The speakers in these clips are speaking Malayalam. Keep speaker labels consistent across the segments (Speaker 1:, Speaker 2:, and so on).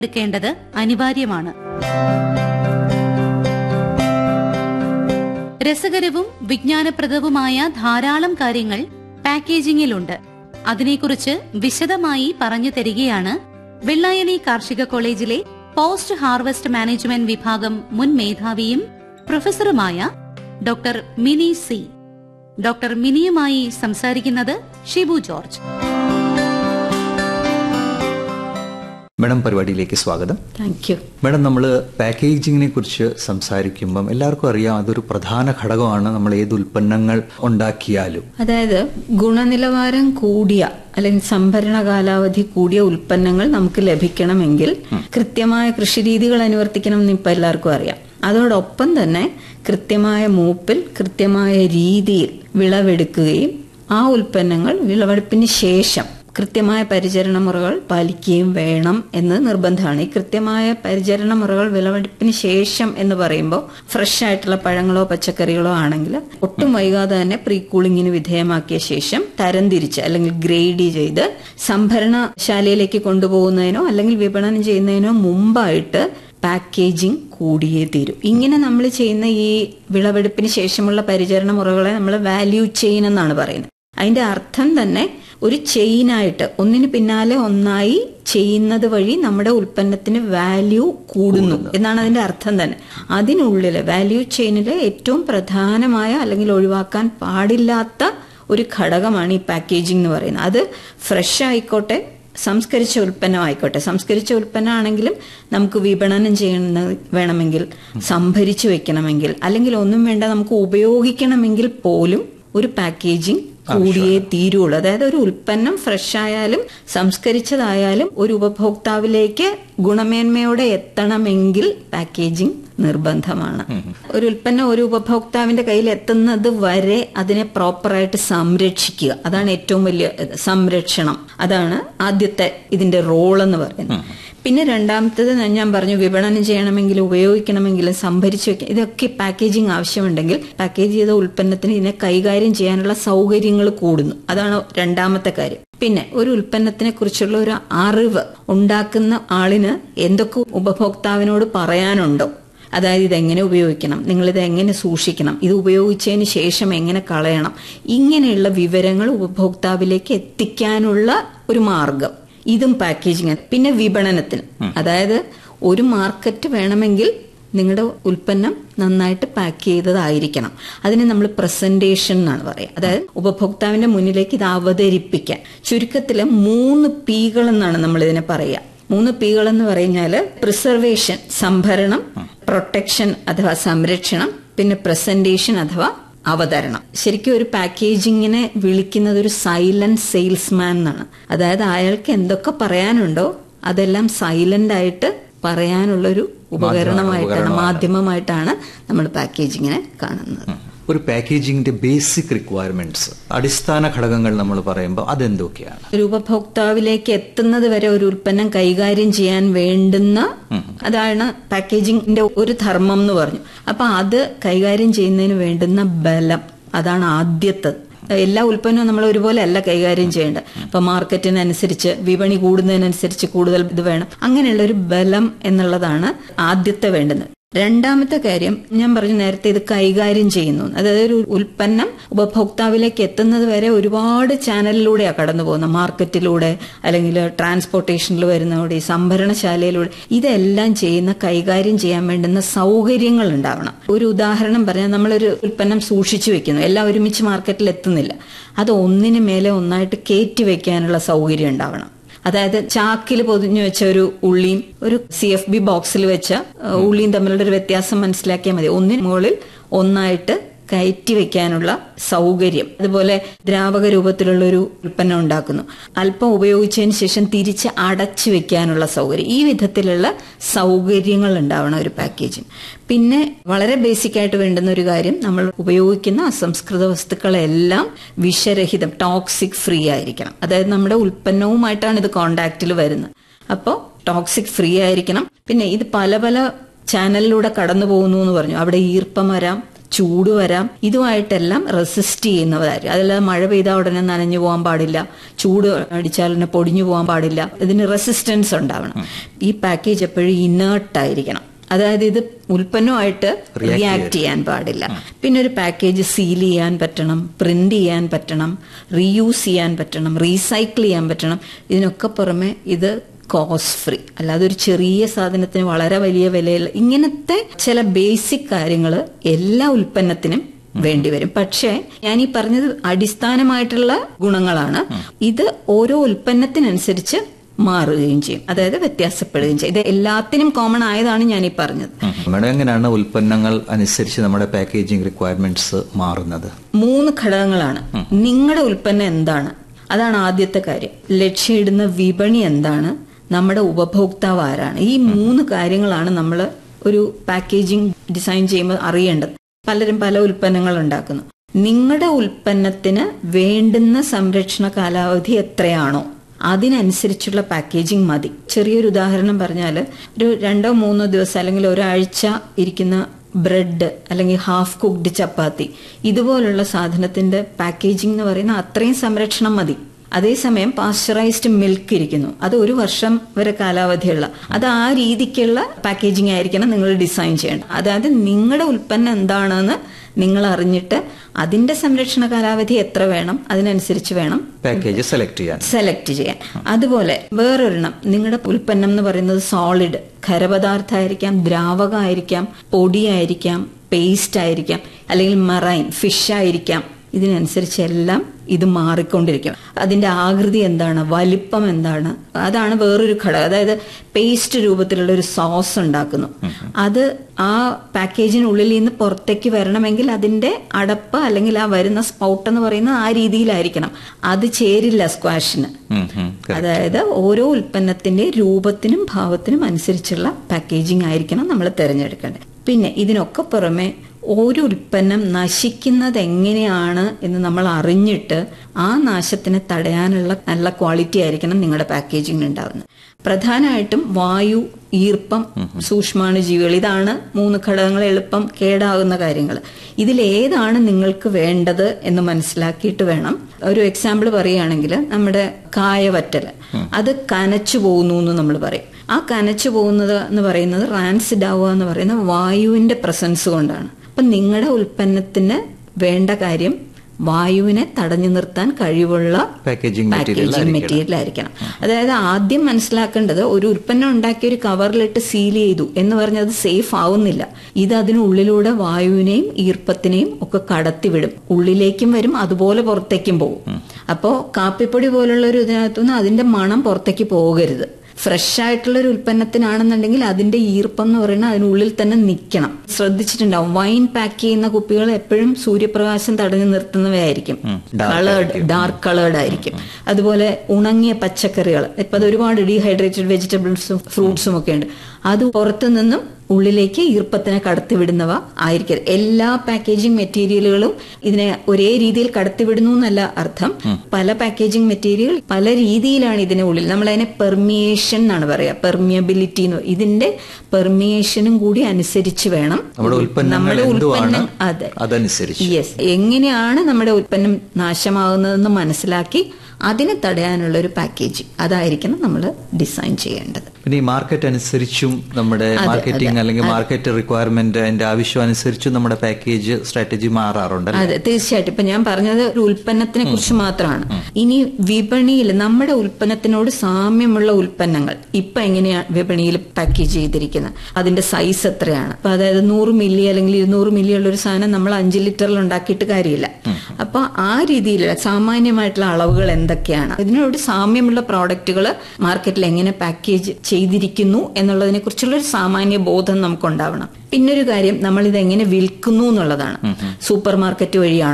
Speaker 1: എടുക്കേണ്ടത് അനിവാര്യമാണ് രസകരവും വിജ്ഞാനപ്രദവുമായ ധാരാളം കാര്യങ്ങൾ പാക്കേജിംഗിലുണ്ട് അതിനെക്കുറിച്ച് വിശദമായി പറഞ്ഞു തരികയാണ് വെള്ളായണി കാർഷിക കോളേജിലെ പോസ്റ്റ് ഹാർവസ്റ്റ് മാനേജ്മെന്റ് വിഭാഗം മുൻ മേധാവിയും പ്രൊഫസറുമായ ഡോക്ടർ മിനി സി ഡോക്ടർ മിനിയുമായി സംസാരിക്കുന്നത് ഷിബു ജോർജ്
Speaker 2: മാഡം പരിപാടിയിലേക്ക് സ്വാഗതം
Speaker 3: താങ്ക് യു
Speaker 2: മാഡം നമ്മൾ പാക്കേജിങ്ങിനെ കുറിച്ച് സംസാരിക്കുമ്പം എല്ലാവർക്കും അറിയാം അതൊരു പ്രധാന ഘടകമാണ് നമ്മൾ ഏത് ഉൽപ്പന്നങ്ങൾ ഉണ്ടാക്കിയാലും
Speaker 3: അതായത് ഗുണനിലവാരം കൂടിയ അല്ലെങ്കിൽ സംഭരണ കാലാവധി കൂടിയ ഉൽപ്പന്നങ്ങൾ നമുക്ക് ലഭിക്കണമെങ്കിൽ കൃത്യമായ കൃഷിരീതികൾ അനുവർത്തിക്കണം എന്ന് ഇപ്പൊ എല്ലാവർക്കും അറിയാം അതോടൊപ്പം തന്നെ കൃത്യമായ മൂപ്പിൽ കൃത്യമായ രീതിയിൽ വിളവെടുക്കുകയും ആ ഉൽപ്പന്നങ്ങൾ വിളവെടുപ്പിന് ശേഷം കൃത്യമായ പരിചരണ മുറകൾ പാലിക്കുകയും വേണം എന്ന് നിർബന്ധമാണ് ഈ കൃത്യമായ പരിചരണ മുറകൾ വിളവെടുപ്പിന് ശേഷം എന്ന് പറയുമ്പോൾ ഫ്രഷ് ആയിട്ടുള്ള പഴങ്ങളോ പച്ചക്കറികളോ ആണെങ്കിൽ ഒട്ടും വൈകാതെ തന്നെ പ്രീ കൂളിങ്ങിന് വിധേയമാക്കിയ ശേഷം തരംതിരിച്ച് അല്ലെങ്കിൽ ഗ്രേഡ് ചെയ്ത് സംഭരണശാലയിലേക്ക് കൊണ്ടുപോകുന്നതിനോ അല്ലെങ്കിൽ വിപണനം ചെയ്യുന്നതിനോ മുമ്പായിട്ട് പാക്കേജിംഗ് കൂടിയേ തീരൂ ഇങ്ങനെ നമ്മൾ ചെയ്യുന്ന ഈ വിളവെടുപ്പിന് ശേഷമുള്ള പരിചരണ മുറകളെ നമ്മൾ വാല്യൂ ചെയിൻ എന്നാണ് പറയുന്നത് അതിന്റെ അർത്ഥം തന്നെ ഒരു ചെയിനായിട്ട് ഒന്നിന് പിന്നാലെ ഒന്നായി ചെയ്യുന്നത് വഴി നമ്മുടെ ഉൽപ്പന്നത്തിന് വാല്യൂ കൂടുന്നു എന്നാണ് അതിന്റെ അർത്ഥം തന്നെ അതിനുള്ളില് വാല്യൂ ചെയിനിലെ ഏറ്റവും പ്രധാനമായ അല്ലെങ്കിൽ ഒഴിവാക്കാൻ പാടില്ലാത്ത ഒരു ഘടകമാണ് ഈ പാക്കേജിംഗ് എന്ന് പറയുന്നത് അത് ഫ്രഷ് ആയിക്കോട്ടെ സംസ്കരിച്ച ഉൽപ്പന്നമായിക്കോട്ടെ സംസ്കരിച്ച ഉൽപ്പന്നമാണെങ്കിലും നമുക്ക് വിപണനം ചെയ്യുന്ന വേണമെങ്കിൽ സംഭരിച്ചു വെക്കണമെങ്കിൽ അല്ലെങ്കിൽ ഒന്നും വേണ്ട നമുക്ക് ഉപയോഗിക്കണമെങ്കിൽ പോലും ഒരു പാക്കേജിംഗ് കൂടിയേ തീരുള്ളൂ അതായത് ഒരു ഉൽപ്പന്നം ഫ്രഷ് ആയാലും സംസ്കരിച്ചതായാലും ഒരു ഉപഭോക്താവിലേക്ക് ഗുണമേന്മയോടെ എത്തണമെങ്കിൽ പാക്കേജിംഗ് നിർബന്ധമാണ് ഒരു ഉൽപ്പന്നം ഒരു ഉപഭോക്താവിന്റെ കയ്യിൽ എത്തുന്നത് വരെ അതിനെ പ്രോപ്പറായിട്ട് സംരക്ഷിക്കുക അതാണ് ഏറ്റവും വലിയ ഇത്. സംരക്ഷണം അതാണ് ആദ്യത്തെ ഇതിന്റെ റോൾ എന്ന് പറയുന്നത് പിന്നെ രണ്ടാമത്തത് ഞാൻ പറഞ്ഞു വിപണനം ചെയ്യണമെങ്കിൽ ഉപയോഗിക്കണമെങ്കിലും സംഭരിച്ചു വെക്കുക ഇതൊക്കെ പാക്കേജിംഗ് ആവശ്യമുണ്ടെങ്കിൽ പാക്കേജ് ചെയ്ത ഉൽപ്പന്നത്തിന് ഇതിനെ കൈകാര്യം ചെയ്യാനുള്ള സൗകര്യങ്ങൾ കൂടുന്നു അതാണ് രണ്ടാമത്തെ കാര്യം പിന്നെ ഒരു ഉൽപ്പന്നത്തിനെ കുറിച്ചുള്ള ഒരു അറിവ് ഉണ്ടാക്കുന്ന ആളിന് എന്തൊക്കെ ഉപഭോക്താവിനോട് പറയാനുണ്ടോ അതായത് ഇതെങ്ങനെ ഉപയോഗിക്കണം നിങ്ങളിത് എങ്ങനെ സൂക്ഷിക്കണം ഇത് ഉപയോഗിച്ചതിന് ശേഷം എങ്ങനെ കളയണം ഇങ്ങനെയുള്ള വിവരങ്ങൾ ഉപഭോക്താവിലേക്ക് എത്തിക്കാനുള്ള ഒരു മാർഗം ഇതും പാക്കേജിങ് പിന്നെ വിപണനത്തിന് അതായത് ഒരു മാർക്കറ്റ് വേണമെങ്കിൽ നിങ്ങളുടെ ഉൽപ്പന്നം നന്നായിട്ട് പാക്ക് ചെയ്തതായിരിക്കണം അതിനെ നമ്മൾ പ്രസന്റേഷൻ എന്നാണ് പറയുക അതായത് ഉപഭോക്താവിന്റെ മുന്നിലേക്ക് ഇത് അവതരിപ്പിക്കാൻ ചുരുക്കത്തില് മൂന്ന് പീകൾ എന്നാണ് നമ്മൾ ഇതിനെ പറയുക മൂന്ന് പീകൾ എന്ന് പറഞ്ഞാൽ പ്രിസർവേഷൻ സംഭരണം പ്രൊട്ടക്ഷൻ അഥവാ സംരക്ഷണം പിന്നെ പ്രസന്റേഷൻ അഥവാ അവതരണം ശരിക്കും ഒരു പാക്കേജിങ്ങിനെ വിളിക്കുന്നത് ഒരു സൈലന്റ് സെയിൽസ്മാൻ എന്നാണ് അതായത് അയാൾക്ക് എന്തൊക്കെ പറയാനുണ്ടോ അതെല്ലാം സൈലന്റ് ആയിട്ട് പറയാനുള്ളൊരു ഉപകരണമായിട്ടാണ് മാധ്യമമായിട്ടാണ് നമ്മൾ പാക്കേജിങ്ങിനെ കാണുന്നത്
Speaker 2: ഒരു പാക്കേജിങ്ങിന്റെ ബേസിക് റിക്വയർമെന്റ്സ് അടിസ്ഥാന ഘടകങ്ങൾ നമ്മൾ പറയുമ്പോൾ അതെന്തൊക്കെയാണ്
Speaker 3: ഒരു ഉപഭോക്താവിലേക്ക് എത്തുന്നത് വരെ ഒരു ഉൽപ്പന്നം കൈകാര്യം ചെയ്യാൻ വേണ്ടുന്ന അതാണ് പാക്കേജിങ്ങിന്റെ ഒരു ധർമ്മം എന്ന് പറഞ്ഞു അപ്പൊ അത് കൈകാര്യം ചെയ്യുന്നതിന് വേണ്ടുന്ന ബലം അതാണ് ആദ്യത്തത് എല്ലാ ഉൽപ്പന്നവും നമ്മൾ ഒരുപോലെ അല്ല കൈകാര്യം ചെയ്യേണ്ടത് ഇപ്പൊ മാർക്കറ്റിനനുസരിച്ച് വിപണി കൂടുന്നതിനനുസരിച്ച് കൂടുതൽ ഇത് വേണം അങ്ങനെയുള്ള ഒരു ബലം എന്നുള്ളതാണ് ആദ്യത്തെ വേണ്ടുന്നത് രണ്ടാമത്തെ കാര്യം ഞാൻ പറഞ്ഞു നേരത്തെ ഇത് കൈകാര്യം ചെയ്യുന്നു അതായത് ഒരു ഉൽപ്പന്നം ഉപഭോക്താവിലേക്ക് എത്തുന്നത് വരെ ഒരുപാട് ചാനലിലൂടെയാണ് കടന്നു പോകുന്നത് മാർക്കറ്റിലൂടെ അല്ലെങ്കിൽ ട്രാൻസ്പോർട്ടേഷനിൽ വരുന്നതോടെ ഈ സംഭരണശാലയിലൂടെ ഇതെല്ലാം ചെയ്യുന്ന കൈകാര്യം ചെയ്യാൻ വേണ്ടുന്ന സൗകര്യങ്ങൾ ഉണ്ടാവണം ഒരു ഉദാഹരണം പറഞ്ഞാൽ നമ്മളൊരു ഉൽപ്പന്നം സൂക്ഷിച്ചു വെക്കുന്നു എല്ലാം ഒരുമിച്ച് മാർക്കറ്റിൽ എത്തുന്നില്ല അത് ഒന്നിന് മേലെ ഒന്നായിട്ട് കയറ്റി വെക്കാനുള്ള സൗകര്യം ഉണ്ടാവണം അതായത് ചാക്കിൽ പൊതിഞ്ഞു വെച്ച ഒരു ഉള്ളിയും ഒരു സി എഫ് ബി ബോക്സിൽ വെച്ച ഏഹ്, ഉള്ളിയും തമ്മിലുള്ള ഒരു വ്യത്യാസം മനസ്സിലാക്കിയാൽ മതി ഒന്നിന് മുകളിൽ ഒന്നായിട്ട് കയറ്റി വെക്കാനുള്ള സൗകര്യം അതുപോലെ ദ്രാവക രൂപത്തിലുള്ള ഒരു ഉൽപ്പന്നം ഉണ്ടാക്കുന്നു അല്പം ഉപയോഗിച്ചതിന് ശേഷം തിരിച്ച് അടച്ചു വെക്കാനുള്ള സൗകര്യം ഈ വിധത്തിലുള്ള സൗകര്യങ്ങൾ ഉണ്ടാവണം ഒരു പാക്കേജിന് പിന്നെ വളരെ ബേസിക് ആയിട്ട് വേണ്ടുന്ന ഒരു കാര്യം നമ്മൾ ഉപയോഗിക്കുന്ന അസംസ്കൃത വസ്തുക്കളെല്ലാം വിഷരഹിതം ടോക്സിക് ഫ്രീ ആയിരിക്കണം അതായത് നമ്മുടെ ഉൽപ്പന്നവുമായിട്ടാണ് ഇത് കോണ്ടാക്റ്റിൽ വരുന്നത് അപ്പോൾ ടോക്സിക് ഫ്രീ ആയിരിക്കണം പിന്നെ ഇത് പല പല ചാനലിലൂടെ കടന്നു പോകുന്നു എന്ന് പറഞ്ഞു അവിടെ ഈർപ്പം വരാം ചൂട് വരാം ഇതുമായിട്ടെല്ലാം റെസിസ്റ്റ് ചെയ്യുന്നവരായിരിക്കും അതല്ലാതെ മഴ പെയ്താൽ ഉടനെ നനഞ്ഞു പോകാൻ പാടില്ല ചൂട് അടിച്ചാൽ ഉടനെ പൊടിഞ്ഞു പോകാൻ പാടില്ല ഇതിന് റെസിസ്റ്റൻസ് ഉണ്ടാവണം ഈ പാക്കേജ് എപ്പോഴും ഇനേർട്ട് ആയിരിക്കണം അതായത് ഇത് ഉൽപ്പന്നമായിട്ട് റിയാക്ട് ചെയ്യാൻ പാടില്ല പിന്നെ ഒരു പാക്കേജ് സീൽ ചെയ്യാൻ പറ്റണം പ്രിന്റ് ചെയ്യാൻ പറ്റണം റീയൂസ് ചെയ്യാൻ പറ്റണം റീസൈക്കിൾ ചെയ്യാൻ പറ്റണം ഇതിനൊക്കെ പുറമെ ഇത് കോസ്റ്റ് ഫ്രീ അല്ലാതെ ഒരു ചെറിയ സാധനത്തിന് വളരെ വലിയ വിലയിൽ ഇങ്ങനത്തെ ചില ബേസിക് കാര്യങ്ങൾ എല്ലാ ഉൽപ്പന്നത്തിനും വേണ്ടിവരും പക്ഷേ ഞാൻ ഈ പറഞ്ഞത് അടിസ്ഥാനമായിട്ടുള്ള ഗുണങ്ങളാണ് ഇത് ഓരോ ഉൽപ്പന്നത്തിനനുസരിച്ച് മാറുകയും ചെയ്യും അതായത് വ്യത്യാസപ്പെടുകയും ചെയ്യും ഇത് എല്ലാത്തിനും കോമൺ ആയതാണ് ഞാൻ ഈ പറഞ്ഞത്
Speaker 2: മേഡം എങ്ങനെയാണ് ഉൽപ്പന്നങ്ങൾ അനുസരിച്ച് നമ്മുടെ പാക്കേജിംഗ് റിക്വയർമെന്റ്സ് മാറുന്നത്
Speaker 3: മൂന്ന് ഘടകങ്ങളാണ് നിങ്ങളുടെ ഉൽപ്പന്നം എന്താണ് അതാണ് ആദ്യത്തെ കാര്യം ലക്ഷ്യമിടുന്ന വിപണി എന്താണ് നമ്മുടെ ഉപഭോക്താവ് ആരാണ് ഈ മൂന്ന് കാര്യങ്ങളാണ് നമ്മൾ ഒരു പാക്കേജിംഗ് ഡിസൈൻ ചെയ്യുമ്പോൾ അറിയേണ്ടത് പലരും പല ഉൽപ്പന്നങ്ങൾ ഉണ്ടാക്കുന്നു നിങ്ങളുടെ ഉൽപ്പന്നത്തിന് വേണ്ടുന്ന സംരക്ഷണ കാലാവധി എത്രയാണോ അതിനനുസരിച്ചുള്ള പാക്കേജിംഗ് മതി ചെറിയൊരു ഉദാഹരണം പറഞ്ഞാൽ ഒരു രണ്ടോ മൂന്നോ ദിവസം അല്ലെങ്കിൽ ഒരാഴ്ച ഇരിക്കുന്ന ബ്രെഡ് അല്ലെങ്കിൽ ഹാഫ് കുക്ക്ഡ് ചപ്പാത്തി ഇതുപോലുള്ള സാധനത്തിന്റെ പാക്കേജിംഗ് എന്ന് പറയുന്ന അത്രയും സംരക്ഷണം മതി അതേസമയം പാസ്ചറൈസ്ഡ് മിൽക്ക് ഇരിക്കുന്നു അത് ഒരു വർഷം വരെ കാലാവധിയുള്ള അത് ആ രീതിക്കുള്ള പാക്കേജിംഗ് ആയിരിക്കണം നിങ്ങൾ ഡിസൈൻ ചെയ്യേണ്ടത് അതായത് നിങ്ങളുടെ ഉൽപ്പന്നം എന്താണെന്ന് നിങ്ങൾ അറിഞ്ഞിട്ട് അതിന്റെ സംരക്ഷണ കാലാവധി എത്ര വേണം അതിനനുസരിച്ച് വേണം
Speaker 2: പാക്കേജ് സെലക്ട് ചെയ്യാൻ
Speaker 3: സെലക്ട് ചെയ്യാൻ അതുപോലെ വേറൊരെണ്ണം നിങ്ങളുടെ ഉൽപ്പന്നം എന്ന് പറയുന്നത് സോളിഡ് ഖരപദാർത്ഥമായിരിക്കാം ദ്രാവകമായിരിക്കാം പൊടിയായിരിക്കാം പേസ്റ്റ് ആയിരിക്കാം അല്ലെങ്കിൽ മറൈൻ ഫിഷ് ആയിരിക്കാം ഇതിനനുസരിച്ച് എല്ലാം ഇത് മാറിക്കൊണ്ടിരിക്കും അതിന്റെ ആകൃതി എന്താണ് വലിപ്പം എന്താണ് അതാണ് വേറൊരു ഘടകം അതായത് പേസ്റ്റ് രൂപത്തിലുള്ള ഒരു സോസ് ഉണ്ടാക്കുന്നു അത് ആ പാക്കേജിനുള്ളിൽ നിന്ന് പുറത്തേക്ക് വരണമെങ്കിൽ അതിന്റെ അടപ്പ് അല്ലെങ്കിൽ ആ വരുന്ന സ്പൗട്ട് എന്ന് പറയുന്നത് ആ രീതിയിലായിരിക്കണം അത് ചേരില്ല സ്ക്വാഷിന്
Speaker 2: ഉം, ഉം.
Speaker 3: അതായത് ഓരോ ഉൽപ്പന്നത്തിന്റെ രൂപത്തിനും ഭാവത്തിനും അനുസരിച്ചുള്ള പാക്കേജിംഗ് ആയിരിക്കണം നമ്മൾ തിരഞ്ഞെടുക്കേണ്ടത് പിന്നെ ഇതിനൊക്കെ പുറമെ ഒരു ഉൽപ്പന്നം നശിക്കുന്നത് എങ്ങനെയാണ് എന്ന് നമ്മൾ അറിഞ്ഞിട്ട് ആ നാശത്തിനെ തടയാനുള്ള നല്ല ക്വാളിറ്റി ആയിരിക്കണം നിങ്ങളുടെ പാക്കേജിംഗ് ഉണ്ടാവുന്നത് പ്രധാനമായിട്ടും വായു ഈർപ്പം സൂക്ഷ്മാണുജീവികൾ ഇതാണ് മൂന്ന് ഘടകങ്ങൾ എളുപ്പം കേടാകുന്ന കാര്യങ്ങൾ ഇതിലേതാണ് നിങ്ങൾക്ക് വേണ്ടത് എന്ന് മനസ്സിലാക്കിയിട്ട് വേണം ഒരു എക്സാമ്പിൾ പറയുകയാണെങ്കിൽ നമ്മുടെ കായവറ്റൽ അത് കനച്ചു പോകുന്നു എന്ന് നമ്മൾ പറയും ആ കനച്ചു പോകുന്നത് എന്ന് പറയുന്നത് റാൻസിഡ് ആവുക എന്ന് പറയുന്നത് വായുവിന്റെ പ്രസൻസ് കൊണ്ടാണ് അപ്പൊ നിങ്ങളുടെ ഉൽപ്പന്നത്തിന് വേണ്ട കാര്യം വായുവിനെ തടഞ്ഞു നിർത്താൻ കഴിവുള്ള
Speaker 2: പാക്കേജിംഗ് മെറ്റീരിയൽ
Speaker 3: പാക്കേജിംഗ് മെറ്റീരിയൽ ആയിരിക്കണം അതായത് ആദ്യം മനസ്സിലാക്കേണ്ടത് ഒരു ഉൽപ്പന്നം ഉണ്ടാക്കി ഒരു കവറിലിട്ട് സീൽ ചെയ്തു എന്ന് പറഞ്ഞാൽ അത് സേഫ് ആവുന്നില്ല ഇത് അതിനുള്ളിലൂടെ വായുവിനെയും ഈർപ്പത്തിനെയും ഒക്കെ കടത്തിവിടും ഉള്ളിലേക്കും വരും അതുപോലെ പുറത്തേക്കും പോകും അപ്പോ കാപ്പിപ്പൊടി പോലുള്ള ഒരു ഇതിനകത്തുനിന്ന് അതിന്റെ മണം പുറത്തേക്ക് പോകരുത് ഫ്രഷ് ആയിട്ടുള്ള ഒരു ഉൽപ്പന്നത്തിനാണെന്നുണ്ടെങ്കിൽ അതിന്റെ ഈർപ്പം എന്ന് പറയുന്നത് അതിനുള്ളിൽ തന്നെ നിൽക്കണം ശ്രദ്ധിച്ചിട്ടുണ്ടാവും വൈൻ പാക്ക് ചെയ്യുന്ന കുപ്പികൾ എപ്പോഴും സൂര്യപ്രകാശം തടഞ്ഞു നിർത്തുന്നവയായിരിക്കും
Speaker 2: dark
Speaker 3: കളേർഡ് ഡാർക്ക് കളേർഡ് ആയിരിക്കും അതുപോലെ ഉണങ്ങിയ പച്ചക്കറികൾ ഇപ്പൊ അത് ഒരുപാട് ഡീഹൈഡ്രേറ്റഡ് വെജിറ്റബിൾസും ഫ്രൂട്ട്സും ഒക്കെ ഉണ്ട് അത് പുറത്തു നിന്നും ഉള്ളിലേക്ക് ഈർപ്പത്തിനെ കടത്തിവിടുന്നവ ആയിരിക്കരുത് എല്ലാ പാക്കേജിംഗ് മെറ്റീരിയലുകളും ഇതിനെ ഒരേ രീതിയിൽ കടത്തിവിടുന്നു എന്നല്ല അർത്ഥം പല പാക്കേജിംഗ് മെറ്റീരിയൽ പല രീതിയിലാണ് ഇതിനെ ഉള്ളിൽ നമ്മൾ അതിനെ പെർമിയേഷൻ എന്നാണ് പറയാ പെർമിയബിലിറ്റി എന്ന് ഇതിന്റെ പെർമിയേഷനും കൂടി അനുസരിച്ച് വേണം
Speaker 2: നമ്മുടെ ഉൽപ്പന്നങ്ങൾ
Speaker 3: നമ്മുടെ
Speaker 2: എന്തുവാണ്
Speaker 3: ഉൽപ്പന്നം അതെ
Speaker 2: അതനുസരിച്ച്
Speaker 3: യെസ് എങ്ങനെയാണ് നമ്മുടെ ഉൽപ്പന്നം നാശമാകുന്നതെന്ന് മനസ്സിലാക്കി അതിനെ തടയാനുള്ള ഒരു പാക്കേജ് അതായിരിക്കണം നമ്മൾ ഡിസൈൻ ചെയ്യേണ്ടത്
Speaker 2: പിന്നെ ഈ മാർക്കറ്റ് അനുസരിച്ചും നമ്മുടെ മാർക്കറ്റിംഗ് അല്ലെങ്കിൽ മാർക്കറ്റ് റിക്വയർമെന്റ് അതിന്റെ ആവശ്യം അനുസരിച്ചും നമ്മുടെ പാക്കേജ് സ്ട്രാറ്റജി മാറാറുണ്ട്
Speaker 3: അതെ തീർച്ചയായിട്ടും ഇപ്പൊ ഞാൻ പറഞ്ഞത് ഒരു ഉൽപ്പന്നത്തിനെ കുറിച്ച് മാത്രമാണ് ഇനി വിപണിയിൽ നമ്മുടെ ഉൽപ്പന്നത്തിനോട് സാമ്യമുള്ള ഉൽപ്പന്നങ്ങൾ ഇപ്പൊ എങ്ങനെയാണ് വിപണിയിൽ പാക്കേജ് ചെയ്തിരിക്കുന്നത് അതിന്റെ സൈസ് എത്രയാണ് അപ്പൊ അതായത് നൂറ് മില്ലി അല്ലെങ്കിൽ ഇരുന്നൂറ് മില്ലി ഉള്ള ഒരു സാധനം നമ്മൾ അഞ്ച് ലിറ്ററിൽ ഉണ്ടാക്കിയിട്ട് കാര്യമില്ല അപ്പൊ ആ രീതിയിലുള്ള സാമാന്യമായിട്ടുള്ള അളവുകൾ എന്തൊക്കെയാണ് ഇതിനോട് സാമ്യമുള്ള പ്രോഡക്റ്റുകൾ മാർക്കറ്റിൽ എങ്ങനെ പാക്കേജ് ചെയ്തിരിക്കുന്നു എന്നുള്ളതിനെ കുറിച്ചുള്ള ഒരു സാമാന്യ ബോധം നമുക്കുണ്ടാവണം പിന്നൊരു കാര്യം നമ്മൾ ഇത് എങ്ങനെ വിൽക്കുന്നു എന്നുള്ളതാണ് സൂപ്പർ മാർക്കറ്റ് വഴിയാണോ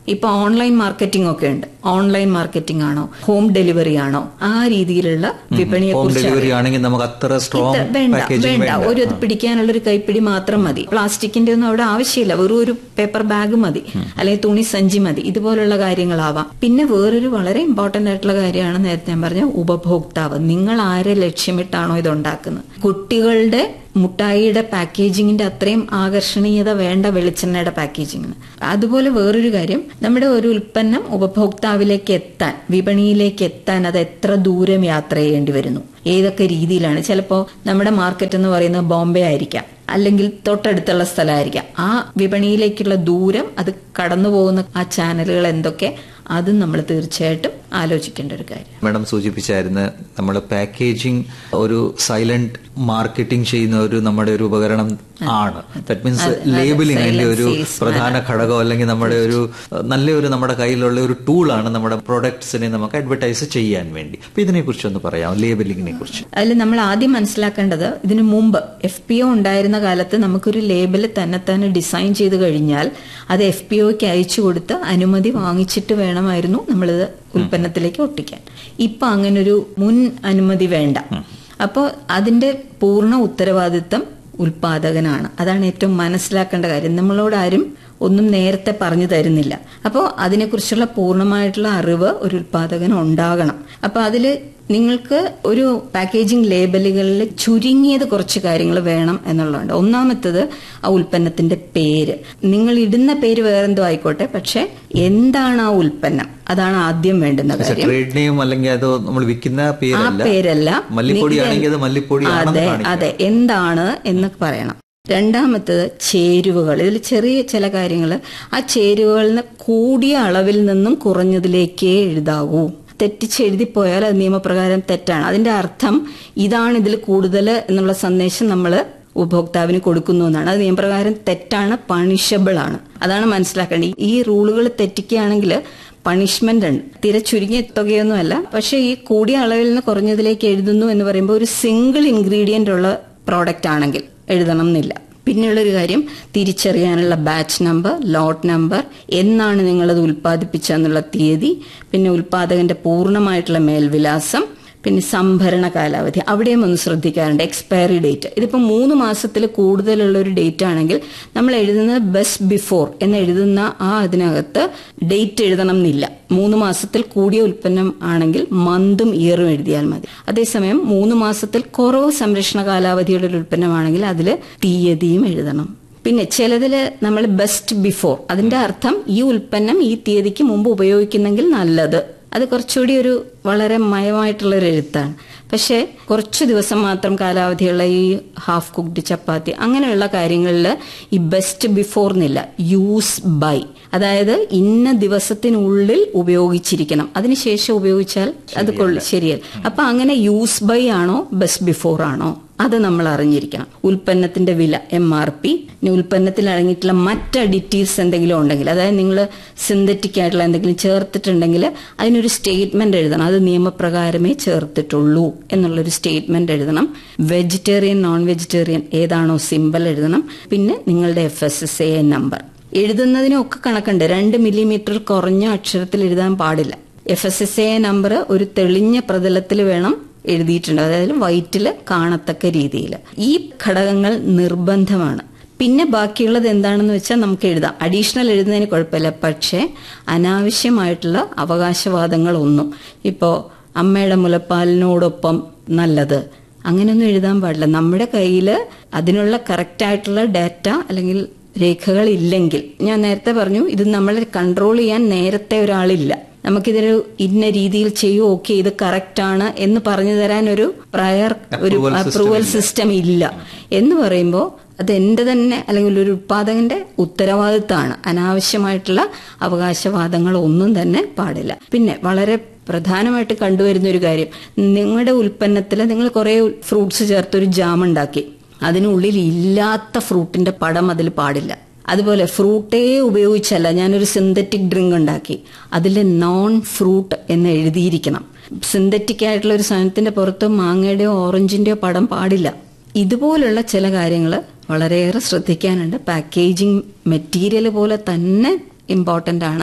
Speaker 3: ഇപ്പൊ ഓൺലൈൻ മാർക്കറ്റിംഗ് ഒക്കെ ഉണ്ട് ഓൺലൈൻ മാർക്കറ്റിംഗ് ആണോ ഹോം ഡെലിവറി ആണോ ആ രീതിയിലുള്ള വിപണിയെ
Speaker 2: ഹോം
Speaker 3: കുറിച്ച്
Speaker 2: ഡെലിവറി ആണെങ്കിൽ നമുക്ക് അത്ര സ്ട്രോങ്
Speaker 3: ഇത്ര വേണ്ട
Speaker 2: പാക്കേജിംഗ്
Speaker 3: വേണ്ട
Speaker 2: വേണ്ട
Speaker 3: ഒരു ഇത് പിടിക്കാനുള്ള ഒരു കൈപ്പിടി മാത്രം മതി പ്ലാസ്റ്റിക്കിന്റെ ഒന്നും അവിടെ ആവശ്യമില്ല വെറും ഒരു പേപ്പർ ബാഗ് മതി അല്ലെങ്കിൽ തുണി സഞ്ചി മതി ഇതുപോലുള്ള കാര്യങ്ങളാവാം പിന്നെ വേറൊരു വളരെ ഇമ്പോർട്ടന്റ് ആയിട്ടുള്ള കാര്യമാണ് നേരത്തെ ഞാൻ പറഞ്ഞ ഉപഭോക്താവ് നിങ്ങൾ ആരെ ലക്ഷ്യമിട്ടാണോ ഇത് ഉണ്ടാക്കുന്നത് കുട്ടികളുടെ മുട്ടായിയുടെ പാക്കേജിങ്ങിന്റെ അത്രയും ആകർഷണീയത വേണ്ട വെളിച്ചെണ്ണയുടെ പാക്കേജിങ്ങിന് അതുപോലെ വേറൊരു കാര്യം നമ്മുടെ ഒരു ഉൽപ്പന്നം ഉപഭോക്താവിലേക്ക് എത്താൻ വിപണിയിലേക്ക് എത്താൻ അത് എത്ര ദൂരം യാത്ര ചെയ്യേണ്ടി വരുന്നു ഏതൊക്കെ രീതിയിലാണ് ചിലപ്പോൾ നമ്മുടെ മാർക്കറ്റ് എന്ന് പറയുന്നത് ബോംബെ ആയിരിക്കാം അല്ലെങ്കിൽ തൊട്ടടുത്തുള്ള സ്ഥലമായിരിക്കാം ആ വിപണിയിലേക്കുള്ള ദൂരം അത് കടന്നു പോകുന്ന ആ ചാനലുകൾ എന്തൊക്കെ അതും നമ്മൾ തീർച്ചയായിട്ടും ആലോചിക്കേണ്ട ഒരു കാര്യം
Speaker 2: മാഡം സൂചിപ്പിച്ചായിരുന്നു നമ്മൾ പാക്കേജിംഗ് ഒരു സൈലന്റ് മാർക്കറ്റിംഗ് ചെയ്യുന്ന ഒരു നമ്മുടെ ഒരു ഉപകരണം ആണ് ദാറ്റ് മീൻസ് ലേബലിംഗ് അതിന്റെ ഒരു പ്രധാന ഘടകം അല്ലെങ്കിൽ നമ്മുടെ ഒരു നല്ലൊരു നമ്മുടെ കയ്യിലുള്ള ഒരു ടൂളാണ് നമ്മുടെ പ്രൊഡക്ട്സിനെ നമുക്ക് അഡ്വർടൈസ് ചെയ്യാൻ വേണ്ടി അപ്പൊ ഇതിനെ കുറിച്ച് ഒന്ന് പറയാം ലേബലിംഗിനെ കുറിച്ച്
Speaker 3: അതിൽ നമ്മൾ ആദ്യം മനസ്സിലാക്കേണ്ടത് ഇതിനു മുമ്പ് എഫ് പി ഒ ഉണ്ടായിരുന്ന കാലത്ത് നമുക്കൊരു ലേബൽ തന്നെ തന്നെ ഡിസൈൻ ചെയ്ത് കഴിഞ്ഞാൽ അത് എഫ് പി ഒക്ക് അയച്ചു കൊടുത്ത് അനുമതി വാങ്ങിച്ചിട്ട് വേണമായിരുന്നു നമ്മളിത് ഉൽപ്പന്നത്തിലേക്ക് ഒട്ടിക്കാൻ ഇപ്പൊ അങ്ങനൊരു മുൻ അനുമതി വേണ്ട അപ്പോൾ അതിന്റെ പൂർണ്ണ ഉത്തരവാദിത്തം ഉൽപാദകനാണ് അതാണ് ഏറ്റവും മനസ്സിലാക്കേണ്ട കാര്യം നമ്മളോട് ആരും ഒന്നും നേരത്തെ പറഞ്ഞു തരുന്നില്ല അപ്പോൾ അതിനെക്കുറിച്ചുള്ള പൂർണ്ണമായിട്ടുള്ള അറിവ് ഒരു ഉൽപാദകന് ഉണ്ടാകണം അപ്പോൾ അതിൽ നിങ്ങൾക്ക് ഒരു പാക്കേജിംഗ് ലേബലുകളിൽ ചുരുങ്ങിയത് കുറച്ച് കാര്യങ്ങൾ വേണം എന്നുള്ളതുണ്ട് ഒന്നാമത്തത് ആ ഉൽപ്പന്നത്തിന്റെ പേര് നിങ്ങൾ ഇടുന്ന പേര് വേറെന്തോ ആയിക്കോട്ടെ പക്ഷെ എന്താണ് ആ ഉൽപ്പന്നം അതാണ് ആദ്യം വേണ്ടുന്ന കാര്യം
Speaker 2: ട്രേഡ് നെയിം അല്ലെങ്കിൽ അത് നമ്മൾ വിൽക്കുന്ന
Speaker 3: ആ
Speaker 2: പേരല്ല
Speaker 3: പേരല്ല
Speaker 2: മല്ലിപ്പൊടി
Speaker 3: ഇത്
Speaker 2: ആണെങ്കിൽ അത് മല്ലിപ്പൊടി
Speaker 3: അതെ അതെ എന്താണ് എന്ന് പറയണം രണ്ടാമത്തത് ചേരുവകൾ ഇതിൽ ചെറിയ ചില കാര്യങ്ങൾ ആ ചേരുവകളിൽ നിന്ന് കൂടിയ അളവിൽ നിന്നും കുറഞ്ഞതിലേക്കേ എഴുതാവൂ തെറ്റിച്ചെഴുതിപ്പോയാൽ അത് നിയമപ്രകാരം തെറ്റാണ് അതിന്റെ അർത്ഥം ഇതാണ് ഇതിൽ കൂടുതൽ എന്നുള്ള സന്ദേശം നമ്മൾ ഉപഭോക്താവിന് കൊടുക്കുന്നു എന്നാണ് അത് നിയമപ്രകാരം തെറ്റാണ് പണിഷബിൾ ആണ് അതാണ് മനസ്സിലാക്കേണ്ടത് ഈ റൂളുകൾ തെറ്റിക്കുകയാണെങ്കിൽ പണിഷ്മെന്റ് ഉണ്ട് തീരെ ചുരുങ്ങിയ തുകയൊന്നുമല്ല പക്ഷെ ഈ കൂടിയ അളവിൽ നിന്ന് കുറഞ്ഞതിലേക്ക് എഴുതുന്നു എന്ന് പറയുമ്പോൾ ഒരു സിംഗിൾ ഇൻഗ്രീഡിയന്റ് ഉള്ള പ്രോഡക്റ്റ് ആണെങ്കിൽ എഴുതണം എന്നില്ല പിന്നെയുള്ളൊരു കാര്യം തിരിച്ചറിയാനുള്ള ബാച്ച് നമ്പർ ലോട്ട് നമ്പർ എന്നാണ് നിങ്ങളത് ഉൽപ്പാദിപ്പിച്ചെന്നുള്ള തീയതി പിന്നെ ഉൽപാദകന്റെ പൂർണ്ണമായിട്ടുള്ള മേൽവിലാസം പിന്നെ സംഭരണ കാലാവധി അവിടെയും ഒന്ന് ശ്രദ്ധിക്കാറുണ്ട് എക്സ്പയറി ഡേറ്റ് ഇതിപ്പോൾ മൂന്ന് മാസത്തിൽ കൂടുതലുള്ള ഒരു ഡേറ്റ് ആണെങ്കിൽ നമ്മൾ എഴുതുന്നത് ബെസ്റ്റ് ബിഫോർ എന്ന് എഴുതുന്ന ആ അതിനകത്ത് ഡേറ്റ് എഴുതണം എന്നില്ല മൂന്ന് മാസത്തിൽ കൂടിയ ഉൽപ്പന്നം ആണെങ്കിൽ മന്തും ഇയറും എഴുതിയാൽ മതി അതേസമയം മൂന്ന് മാസത്തിൽ കുറവ് സംരക്ഷണ കാലാവധിയുള്ള ഒരു ഉൽപ്പന്നമാണെങ്കിൽ അതിൽ തീയതിയും എഴുതണം പിന്നെ ചിലതില് നമ്മൾ ബെസ്റ്റ് ബിഫോർ അതിന്റെ അർത്ഥം ഈ ഉൽപ്പന്നം ഈ തീയതിക്ക് മുമ്പ് ഉപയോഗിക്കുന്നെങ്കിൽ നല്ലത് അത് കുറച്ചുകൂടി ഒരു വളരെ മയമായിട്ടുള്ള ഒരു എഴുത്താണ് പക്ഷേ കുറച്ച് ദിവസം മാത്രം കാലാവധിയുള്ള ഈ ഹാഫ് കുക്ക്ഡ് ചപ്പാത്തി അങ്ങനെയുള്ള കാര്യങ്ങളിൽ ഈ ബെസ്റ്റ് ബിഫോർ എന്നില്ല യൂസ് ബൈ അതായത് ഇന്ന ദിവസത്തിനുള്ളിൽ ഉപയോഗിച്ചിരിക്കണം അതിനുശേഷം ഉപയോഗിച്ചാൽ അത് കൊള്ളു ശരിയല്ല അപ്പൊ അങ്ങനെ യൂസ് ബൈ ആണോ ബെസ്റ്റ് ബിഫോർ ആണോ അത് നമ്മൾ അറിഞ്ഞിരിക്കണം ഉൽപ്പന്നത്തിന്റെ വില എം ആർ പി ഇനി ഉൽപ്പന്നത്തിൽ അടങ്ങിയിട്ടുള്ള മറ്റ് അഡിറ്റീവ്സ് എന്തെങ്കിലും ഉണ്ടെങ്കിൽ അതായത് നിങ്ങൾ സിന്തറ്റിക് ആയിട്ടുള്ള എന്തെങ്കിലും ചേർത്തിട്ടുണ്ടെങ്കിൽ അതിനൊരു സ്റ്റേറ്റ്മെന്റ് എഴുതണം അത് നിയമപ്രകാരമേ ചേർത്തിട്ടുള്ളൂ എന്നുള്ളൊരു സ്റ്റേറ്റ്മെന്റ് എഴുതണം വെജിറ്റേറിയൻ നോൺ വെജിറ്റേറിയൻ ഏതാണോ സിമ്പൽ എഴുതണം പിന്നെ നിങ്ങളുടെ F S S A number എഴുതുന്നതിനൊക്കെ കണക്കുണ്ട് രണ്ട് മില്ലിമീറ്റർ കുറഞ്ഞ അക്ഷരത്തിൽ എഴുതാൻ പാടില്ല F S S A number ഒരു തെളിഞ്ഞ പ്രതലത്തിൽ വേണം എഴുതിയിട്ടുണ്ട് അതായത് വൈറ്റിൽ കാണത്തക്ക രീതിയിൽ ഈ ഘടകങ്ങൾ നിർബന്ധമാണ് പിന്നെ ബാക്കിയുള്ളത് എന്താണെന്ന് വെച്ചാൽ നമുക്ക് എഴുതാം അഡീഷണൽ എഴുതുന്നതിന് കുഴപ്പമില്ല പക്ഷേ അനാവശ്യമായിട്ടുള്ള അവകാശവാദങ്ങളൊന്നും ഇപ്പോൾ അമ്മയുടെ മുലപ്പാലിനോടൊപ്പം നല്ലത് അങ്ങനെയൊന്നും എഴുതാൻ പാടില്ല നമ്മുടെ കയ്യിൽ അതിനുള്ള കറക്റ്റ് ആയിട്ടുള്ള ഡാറ്റ അല്ലെങ്കിൽ രേഖകൾ ഇല്ലെങ്കിൽ ഞാൻ നേരത്തെ പറഞ്ഞു ഇത് നമ്മൾ കൺട്രോൾ ചെയ്യാൻ നേരത്തെ ഒരാളില്ല നമുക്കിതൊരു ഇന്ന രീതിയിൽ ചെയ്യൂ ഓക്കെ ഇത് കറക്റ്റ് ആണ് എന്ന് പറഞ്ഞു തരാൻ ഒരു പ്രയർ ഒരു അപ്രൂവൽ സിസ്റ്റം ഇല്ല എന്ന് പറയുമ്പോൾ അത് എന്റെ തന്നെ അല്ലെങ്കിൽ ഒരു ഉത്പാദകന്റെ ഉത്തരവാദിത്തമാണ് അനാവശ്യമായിട്ടുള്ള അവകാശവാദങ്ങൾ ഒന്നും തന്നെ പാടില്ല പിന്നെ വളരെ പ്രധാനമായിട്ട് കണ്ടുവരുന്ന ഒരു കാര്യം നിങ്ങളുടെ ഉൽപ്പന്നത്തിൽ നിങ്ങൾ കുറെ ഫ്രൂട്ട്സ് ചേർത്തൊരു ജാം ഉണ്ടാക്കി അതിനുള്ളിൽ ഇല്ലാത്ത ഫ്രൂട്ടിന്റെ പടം അതിൽ പാടില്ല അതുപോലെ ഫ്രൂട്ടേ ഉപയോഗിച്ചല്ല ഞാനൊരു സിന്തറ്റിക് ഡ്രിങ്ക് ഉണ്ടാക്കി അതിൽ നോൺ ഫ്രൂട്ട് എന്ന് എഴുതിയിരിക്കണം സിന്തറ്റിക് ആയിട്ടുള്ള ഒരു സാധനത്തിന്റെ പുറത്ത് മാങ്ങയുടെയോ ഓറഞ്ചിന്റെയോ പടം പാടില്ല ഇതുപോലുള്ള ചില കാര്യങ്ങൾ വളരെയേറെ ശ്രദ്ധിക്കാനുണ്ട് പാക്കേജിംഗ് മെറ്റീരിയൽ പോലെ തന്നെ ഇമ്പോർട്ടൻ്റ് ആണ്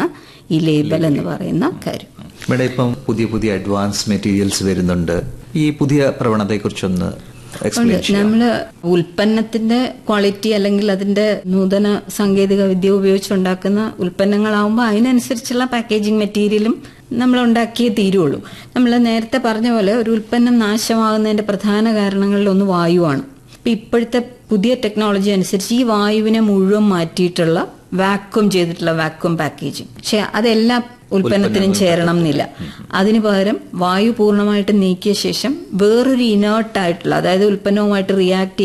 Speaker 3: ഈ ലേബൽ എന്ന് പറയുന്ന കാര്യം
Speaker 2: ഇവിടെ ഇപ്പം പുതിയ പുതിയ അഡ്വാൻസ് മെറ്റീരിയൽസ് വരുന്നുണ്ട് ഈ പുതിയ പ്രവണതയെക്കുറിച്ചൊന്ന് എക്സ്പ്ലെയിൻ ചെയ്യാം
Speaker 3: നമ്മള് ഉൽപ്പന്നത്തിന്റെ ക്വാളിറ്റി അല്ലെങ്കിൽ അതിന്റെ നൂതന സാങ്കേതിക വിദ്യ ഉപയോഗിച്ചുണ്ടാക്കുന്ന ഉൽപ്പന്നങ്ങളാവുമ്പോൾ അതിനനുസരിച്ചുള്ള പാക്കേജിംഗ് മെറ്റീരിയലും നമ്മൾ ഉണ്ടാക്കിയേ തീരുള്ളൂ നമ്മൾ നേരത്തെ പറഞ്ഞ പോലെ ഒരു ഉൽപ്പന്നം നാശമാകുന്നതിന്റെ പ്രധാന കാരണങ്ങളിൽ ഒന്ന് വായുവാണ് ഇപ്പൊ ഇപ്പോഴത്തെ പുതിയ ടെക്നോളജി അനുസരിച്ച് ഈ വായുവിനെ മുഴുവൻ മാറ്റിയിട്ടുള്ള വാക്വം ചെയ്തിട്ടുള്ള വാക്വം പാക്കേജിങ് പക്ഷെ അതെല്ലാം ഉൽപ്പന്നത്തിനും ചേരണം എന്നില്ല അതിനു പകരം വായു പൂർണ്ണമായിട്ട് നീക്കിയ ശേഷം വേറൊരു ഇനേർട്ട് ആയിട്ടുള്ള അതായത് ഉൽപ്പന്നവുമായിട്ട് റിയാക്ട്